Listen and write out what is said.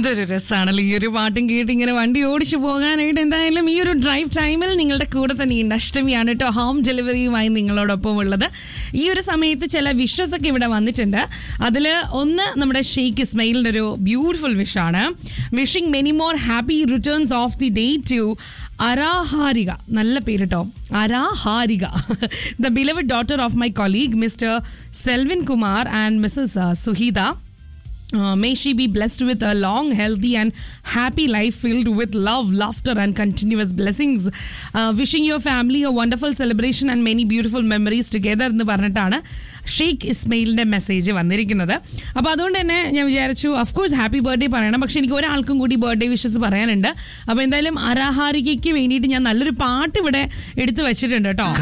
എന്തൊരു രസമാണല്ലോ ഈ ഒരു പാട്ടും കേട്ട് ഇങ്ങനെ വണ്ടി ഓടിച്ചു പോകാനായിട്ട് എന്തായാലും ഈ ഒരു ഡ്രൈവ് ടൈമിൽ നിങ്ങളുടെ കൂടെ തന്നെയുണ്ട് അഷ്ടമിയാണ് കേട്ടോ ഹോം ഡെലിവറിയുമായി നിങ്ങളോടൊപ്പം ഉള്ളത് ഈ ഒരു സമയത്ത് ചില വിഷസ് ഒക്കെ ഇവിടെ വന്നിട്ടുണ്ട് അതിൽ ഒന്ന് നമ്മുടെ ഷെയ്ഖ് ഇസ്മയിലിൻ്റെ ഒരു ബ്യൂട്ടിഫുൾ വിഷാണ് wishing many more happy returns of the day to Araharika നല്ല പേര് കേട്ടോ Araharika the beloved daughter of my colleague mister Selvin Kumar and missus Suheetha Uh, may she be blessed with a long, healthy, and happy life filled with love, laughter, and continuous blessings. Uh, wishing your family a wonderful celebration and many beautiful memories together എന്ന് പറഞ്ഞിട്ടാണ് Sheikh ഇസ്മയിലിന്റെ message വന്നിരിക്കുന്നത് അപ്പോൾ അതുകൊണ്ട് തന്നെ ഞാൻ വിചാരിച്ചു of course happy birthday പറയണം പക്ഷെ എനിക്ക് ഒരാൾക്കും കൂടി ബർത്ത്ഡേ വിഷസ് പറയാനുണ്ട് അപ്പോൾ എന്തായാലും അരാഹാരികയ്ക്ക് വേണ്ടിയിട്ട് ഞാൻ നല്ലൊരു പാട്ട് ഇവിടെ എടുത്തു വെച്ചിട്ടുണ്ട് കേട്ടോ